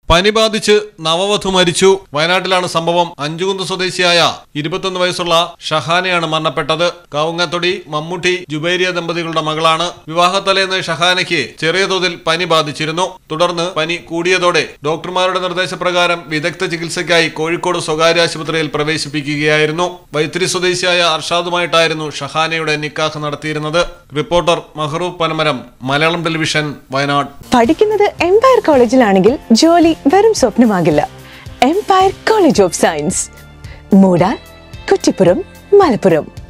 പനി ബാധിച്ച് നവവധു മരിച്ചു വയനാട്ടിലാണ് സംഭവം അഞ്ചുകുന്ന് സ്വദേശിയായ ഇരുപത്തൊന്ന് വയസ്സുള്ള ഷഹാനയാണ് മരണപ്പെട്ടത് കാവുങ്ങത്തൊടി മമ്മൂട്ടി ജുബൈരിയ ദമ്പതികളുടെ മകളാണ് വിവാഹത്തലേന്ന് ഷഹാനയ്ക്ക് ചെറിയ തോതിൽ പനി ബാധിച്ചിരുന്നു തുടർന്ന് പനി കൂടിയതോടെ ഡോക്ടർമാരുടെ നിർദ്ദേശപ്രകാരം വിദഗ്ധ ചികിത്സയ്ക്കായി കോഴിക്കോട് സ്വകാര്യ ആശുപത്രിയിൽ പ്രവേശിപ്പിക്കുകയായിരുന്നു വൈത്തിരി സ്വദേശിയായ അർഷാദുമായിട്ടായിരുന്നു ഷഹാനയുടെ നിക്കാഹ് നടത്തിയിരുന്നത് റിപ്പോർട്ടർ മഹറൂഫ് പനമരം മലയാളം ടെലിവിഷൻ വയനാട് പഠിക്കുന്നത് എംപയർ കോളേജിലാണെങ്കിൽ ജോലി വെറും സ്വപ്നമാകില്ല Empire college of science Moodal Kuttippuram Malappuram